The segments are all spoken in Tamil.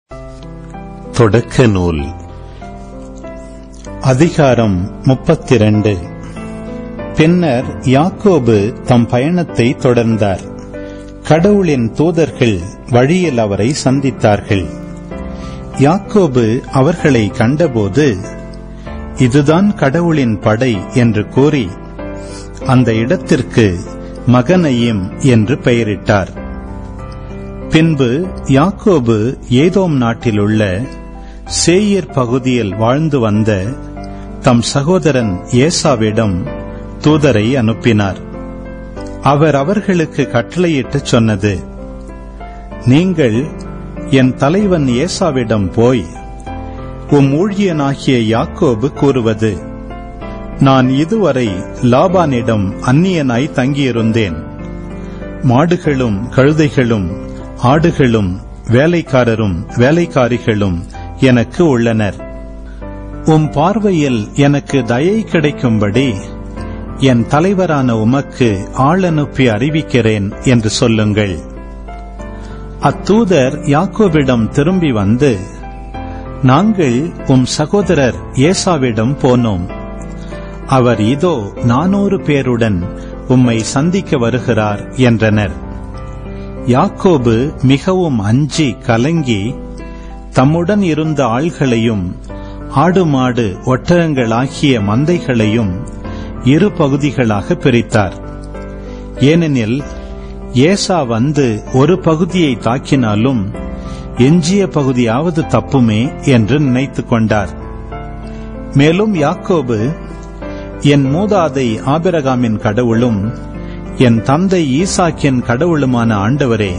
தொடக்க நூல் அதிகாரம் முப்பத்திரண்டு பின்னர் யாக்கோபு தம் பயணத்தை தொடர்ந்தார் கடவுளின் தூதர்கள் வழியில் அவரை சந்தித்தார்கள் யாக்கோபு அவர்களை கண்டபோது இதுதான் கடவுளின் படை என்று கூறி அந்த இடத்திற்கு மகனையும் என்று பெயரிட்டார் பின்பு யாக்கோபு ஏதோம் நாட்டிலுள்ள சேயீர் பகுதியில் வாழ்ந்து வந்த தம் சகோதரன் ஏசாவிடம் தூதரை அனுப்பினார் அவர் அவர்களுக்கு கட்டளையிட்டுச் சொன்னது நீங்கள் என் தலைவன் ஏசாவிடம் போய் உம் ஊழியனாகிய யாக்கோபு கூறுவது நான் இதுவரை லாபானிடம் அந்நியனாய் தங்கியிருந்தேன் மாடுகளும் கழுதைகளும் ஆடுகளும் வேலைக்காரரும் வேலைக்காரிகளும் எனக்கு உள்ளனர் உம் பார்வையில் எனக்கு தயை கிடைக்கும்படி என் தலைவரான உமக்கு ஆள் அனுப்பி அறிவிக்கிறேன் என்று சொல்லுங்கள் அத்தூதர் யாக்கோபிடம் திரும்பி வந்து நாங்கள் உம் சகோதரர் ஏசாவிடம் போனோம் அவர் இதோ நானூறு பேருடன் உம்மை சந்திக்க வருகிறார் என்றனர் யாக்கோபு மிகவும் அஞ்சி கலங்கி தம்முடன் இருந்த ஆள்களையும் ஆடு மாடு ஒட்டகங்களாகிய மந்தைகளையும் இரு பகுதிகளாக பிரித்தார் ஏனெனில் ஏசா வந்து ஒரு பகுதியை தாக்கினாலும் எஞ்சிய பகுதியாவது தப்புமே என்று நினைத்துக் கொண்டார் மேலும் யாக்கோபு என் மூதாதை ஆபிரகாமின் கடவுளும் என் தந்தை ஈசாக்கின் கடவுளுமான ஆண்டவரே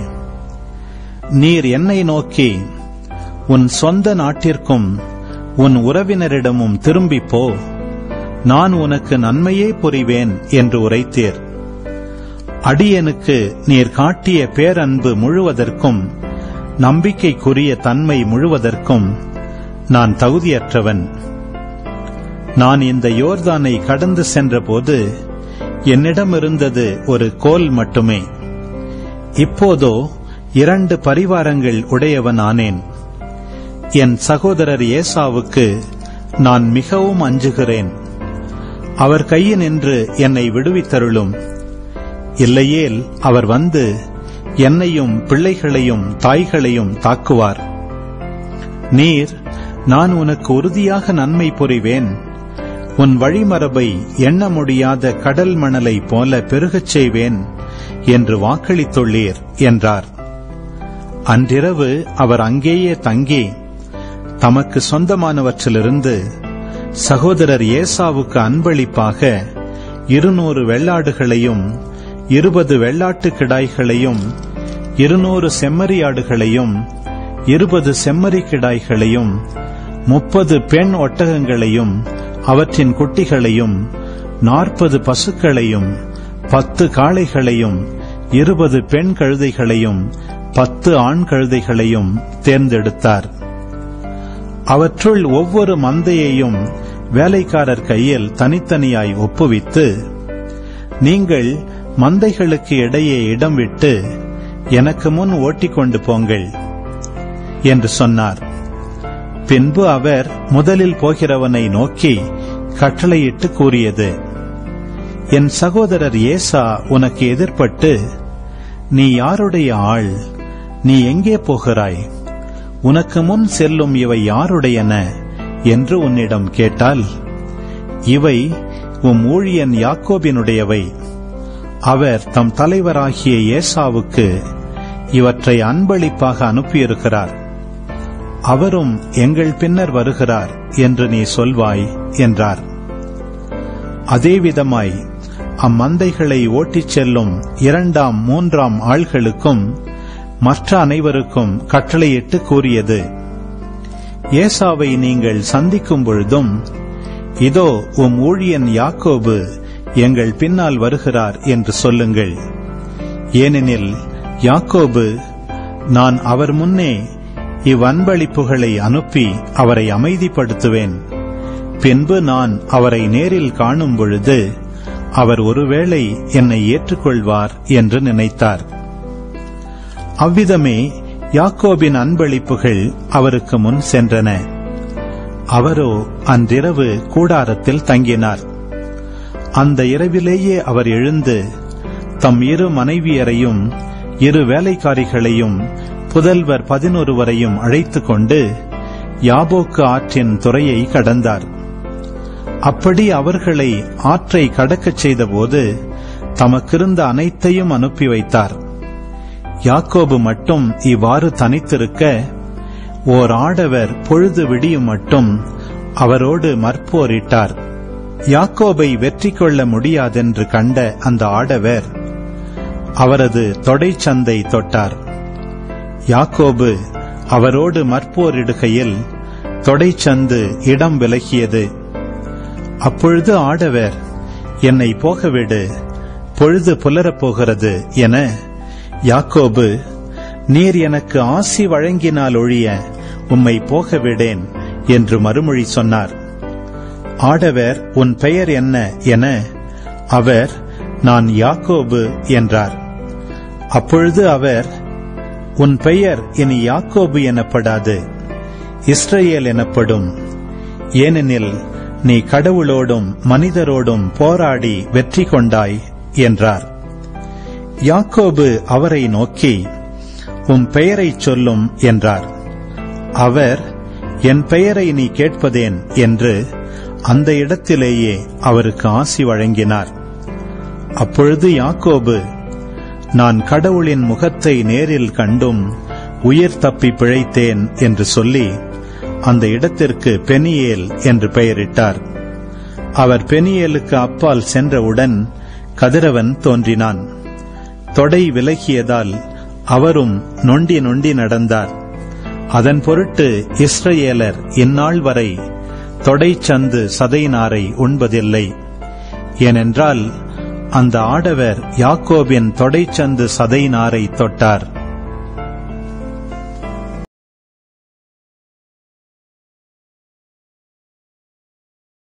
நீர் என்னை நோக்கி உன் சொந்த நாட்டிற்கும் உன் உறவினரிடமும் திரும்பிப் போ நான் உனக்கு நன்மையே புரிவேன் என்று உரைத்தீர் அடியனுக்கு நீர் காட்டிய பேரன்பு முழுவதற்கும் நம்பிக்கைக்குரிய தன்மை முழுவதற்கும் நான் தகுதியற்றவன் நான் இந்த யோர்தானை கடந்து சென்றபோது என்னிடம் இருந்தது ஒரு கோல் மட்டுமே இப்போதோ இரண்டு பரிவாரங்கள் உடையவன் ஆனேன் என் சகோதரர் ஏசாவுக்கு நான் மிகவும் அஞ்சுகிறேன் அவர் கையினின்று என்னை விடுவித்தருளும் இல்லையேல் அவர் வந்து என்னையும் பிள்ளைகளையும் தாய்களையும் தாக்குவார் நீர் நான் உனக்கு உறுதியாக நன்மை புரிவேன் உன் வழிமரபை எண்ண முடியாத கடல் மணலை போல பெருகச் செய்வேன் என்று வாக்களித்துள்ளீர் என்றார் அன்றிரவு அவர் அங்கேயே தங்கி தமக்கு சொந்தமானவற்றிலிருந்து சகோதரர் ஏசாவுக்கு அன்பளிப்பாக இருநூறு வெள்ளாடுகளையும் இருபது வெள்ளாட்டு கிடாய்களையும் இருநூறு செம்மறியாடுகளையும் இருபது செம்மறி கிடாய்களையும் முப்பது பெண் ஒட்டகங்களையும் அவற்றின் குட்டிகளையும் நாற்பது பசுக்களையும் பத்து காளைகளையும் இருபது பெண் கழுதைகளையும் பத்து ஆண் கழுதைகளையும் தேர்ந்தெடுத்தார் அவற்றுள் ஒவ்வொரு மந்தையையும் வேலைக்காரர் கையில் தனித்தனியாய் ஒப்புவித்து நீங்கள் மந்தைகளுக்கு இடையே இடம் விட்டு எனக்கு முன் ஓட்டிக்கொண்டு போங்கள் என்று சொன்னார் பின்பு அவர் முதலில் போகிறவனை நோக்கி கட்டளையிட்டு கூறியது என் சகோதரர் ஏசா உனக்கு எதிர்ப்பட்டு நீ யாருடைய ஆள் நீ எங்கே போகிறாய் உனக்கு முன் செல்லும் இவை யாருடையன என்று உன்னிடம் கேட்டால் இவை உம் ஊழியன் யாக்கோபினுடையவை அவர் தம் தலைவராகிய ஏசாவுக்கு இவற்றை அன்பளிப்பாக அனுப்பியிருக்கிறார் அவரும் எங்கள் பின்னர் வருகிறார் என்று நீ சொல்வாய் என்றார் அதேவிதமாய் அம்மந்தைகளை ஓட்டிச் செல்லும் இரண்டாம் மூன்றாம் ஆள்களுக்கும் மற்ற அனைவருக்கும் கட்டளையிட்டு கூறியது ஏசாவை நீங்கள் சந்திக்கும் பொழுதும் இதோ உம் ஊழியன் யாக்கோபு எங்கள் பின்னால் வருகிறார் என்று சொல்லுங்கள் ஏனெனில் யாக்கோபு நான் அவர் முன்னே இவ்வன்பளிப்புகளை அனுப்பி அவரை அமைதிப்படுத்துவேன் பின்பு நான் அவரை நேரில் காணும் பொழுது அவர் ஒருவேளை என்னை ஏற்றுக்கொள்வார் என்று நினைத்தார் அவ்விதமே யாக்கோபின் அன்பளிப்புகள் அவருக்கு முன் சென்றன அவரோ அன்றிரவு கூடாரத்தில் தங்கினார் அந்த இரவிலேயே அவர் எழுந்து தம் இரு மனைவியரையும் இரு வேலைக்காரிகளையும் புதல்வர் பதினொருவரையும் அழைத்துக் கொண்டு யாபோக்கு ஆற்றின் துறையை கடந்தார் அப்படி அவர்களை ஆற்றை கடக்கச் செய்தபோது தமக்கிருந்த அனைத்தையும் அனுப்பி வைத்தார் யாக்கோபு மட்டும் இவ்வாறு தனித்திருக்க ஓர் ஆடவர் பொழுது விடியும் மட்டும் அவரோடு மற்போரிட்டார் யாக்கோபை வெற்றி கொள்ள முடியாதென்று கண்ட அந்த ஆடவர் அவரது தொடைச்சந்தை தொட்டார் யாக்கோபு அவரோடு மற்போரிடுகையில் தொடைச்சந்து இடம் விலகியது அப்பொழுது ஆடவர் என்னை போகவிடு பொழுது புலரப் போகிறது என யாக்கோபு நீர் எனக்கு ஆசி வழங்கினால் ஒழிய உம்மை போகவிடேன் என்று மறுமொழி சொன்னார் ஆடவர் உன் பெயர் என்ன என அவர் நான் யாக்கோபு என்றார் அப்பொழுது அவர் உன் பெயர் இனி யாக்கோபு எனப்படாது இஸ்ரேல் எனப்படும் ஏனெனில் நீ கடவுளோடும் மனிதரோடும் போராடி வெற்றி கொண்டாய் என்றார் யாக்கோபு அவரை நோக்கி உம் பெயரைச் சொல்லும் என்றார் அவர் என் பெயரை நீ கேட்பதேன் என்று அந்த இடத்திலேயே அவருக்கு ஆசி வழங்கினார் அப்பொழுது யாக்கோபு நான் கடவுளின் முகத்தை நேரில் கண்டும் உயிர் தப்பி பிழைத்தேன் என்று சொல்லி அந்த இடத்திற்கு பெனியேல் என்று பெயரிட்டார் அவர் பெனியேலுக்கு அப்பால் சென்றவுடன் கதிரவன் தோன்றினான் தொடை விலகியதால் அவரும் நொண்டி நொண்டி நடந்தார் அதன் பொருட்டு இஸ்ரேலர் இந்நாள் வரை தொடைச்சந்து சதைநாரை உண்பதில்லை ஏனென்றால் அந்த ஆடவர் யாக்கோபின் தொடைச்சந்து சதைநாரை தொட்டார்